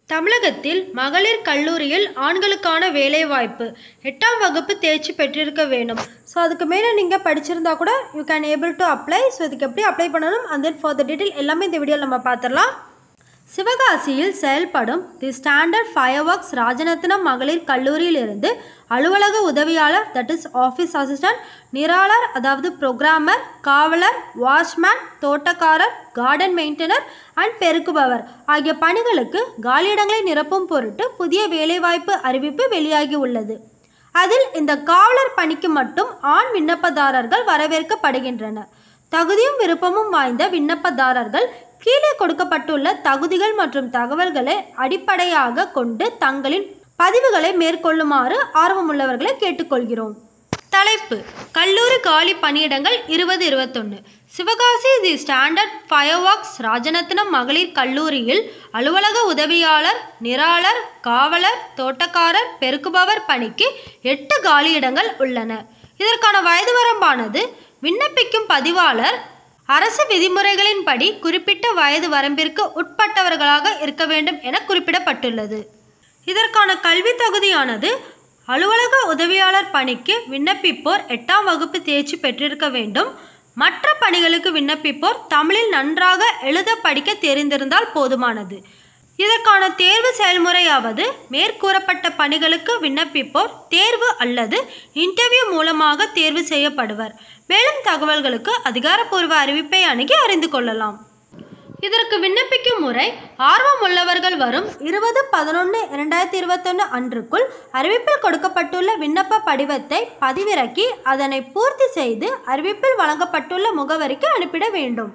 தமிழகத்தில் மகளிர் கல்லூரியில் ஆண்களுக்கான வேலைவாய்ப்பு எட்டாம் வகுப்பு தேர்ச்சி பெற்றிருக்க வேண்டும் ஸோ அதுக்கு மேலே நீங்கள் படிச்சிருந்தா கூட you can able to apply so இதுக்கு எப்படி அப்ளை பண்ணணும் and then for the detail எல்லாமே இந்த வீடியோவில் நம்ம பார்த்துடலாம் சிவகாசியில் செயல்படும் the standard fireworks Rajaratnam மகளிர் கல்லூரியிலிருந்து அலுவலக உதவியாளர் தட் இஸ் ஆஃபீஸ் அசிஸ்டன்ட் நிராளர் அதாவது புரோகிராமர் காவலர் வாட்ச்மேன் தோட்டக்காரர் கார்டன் மெயின்டெனர் அண்ட் பெருக்குபவர் ஆகிய பணிகளுக்கு காலியிடங்களை நிரப்பும் பொருட்டு புதிய வேலைவாய்ப்பு அறிவிப்பு வெளியாகி உள்ளது அதில் இந்த காவலர் பணிக்கு மட்டும் ஆண் விண்ணப்பதாரர்கள் வரவேற்கப்படுகின்றனர் தகுதியும் விருப்பமும் வாய்ந்த விண்ணப்பதாரர்கள் கீழே கொடுக்கப்பட்டுள்ள தகுதிகள் மற்றும் தகவல்களை அடிப்படையாக கொண்டு தங்களின் பதிவுகளை மேற்கொள்ளுமாறு ஆர்வமுள்ளவர்களை கேட்டுக்கொள்கிறோம் தலைப்பு கல்லூரி காலி பணியிடங்கள் இருபது இருபத்தொன்று Sivakasi the standard fireworks Rajaratnam மகளிர் கல்லூரியில் அலுவலக உதவியாளர் நிராளர் காவலர் தோட்டக்காரர் பெருக்குபவர் பணிக்கு எட்டு காலியிடங்கள் உள்ளன இதற்கான வயது வரம்பானது விண்ணப்பிக்கும் பதிவாளர் அரசு விதிமுறைகளின்படி குறிப்பிட்ட வயது வரம்பிற்கு உட்பட்டவர்களாக இருக்க வேண்டும் என குறிப்பிடப்பட்டுள்ளது இதற்கான கல்வி தகுதியானது அலுவலக உதவியாளர் பணிக்கு விண்ணப்பிப்போர் எட்டாம் வகுப்பு தேர்ச்சி பெற்றிருக்க வேண்டும் மற்ற பணிகளுக்கு விண்ணப்பிப்போர் தமிழில் நன்றாக எழுத படிக்க தெரிந்திருந்தால் போதுமானது இதற்கான தேர்வு செயல்முறையாவது மேற்கூறப்பட்ட பணிகளுக்கு விண்ணப்பிப்போர் தேர்வு அல்லது இன்டர்வியூ மூலமாக தேர்வு செய்யப்படுவர் மேலும் தகவல்களுக்கு அதிகாரப்பூர்வ அறிவிப்பை அணுகி அறிந்து கொள்ளலாம் இதற்கு விண்ணப்பிக்கும் முறை ஆர்வம் உள்ளவர்கள் வரும் இருபது பதினொன்று இரண்டாயிரத்தி இருபத்தொன்று அன்றுக்குள் அறிவிப்பில் கொடுக்கப்பட்டுள்ள விண்ணப்ப படிவத்தை பதிவிறக்கி அதனை பூர்த்தி செய்து அறிவிப்பில் வழங்கப்பட்டுள்ள முகவரிக்கு அனுப்பிட வேண்டும்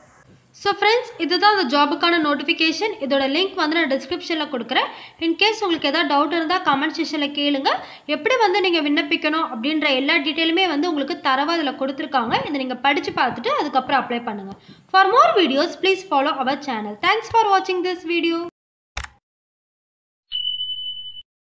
ஸோ ஃப்ரெண்ட்ஸ் இதுதான் அந்த ஜாபுக்கான நோட்டிஃபிகேஷன் இதோட லிங்க் வந்து நான் டிஸ்கிரிப்ஷனில் கொடுக்குறேன் இன்கேஸ் உங்களுக்கு எதாவது டவுட் இருந்தால் கமெண்ட் செக்ஷனில் கேளுங்க எப்படி வந்து நீங்கள் விண்ணப்பிக்கணும் அப்படின்ற எல்லா டீட்டெயிலுமே வந்து உங்களுக்கு தரவாக அதில் கொடுத்துருக்காங்க இதை நீங்கள் படித்து பார்த்துட்டு அதுக்கப்புறம் அப்ளை பண்ணுங்கள் for more videos please follow our channel thanks for வாட்சிங் திஸ் வீடியோ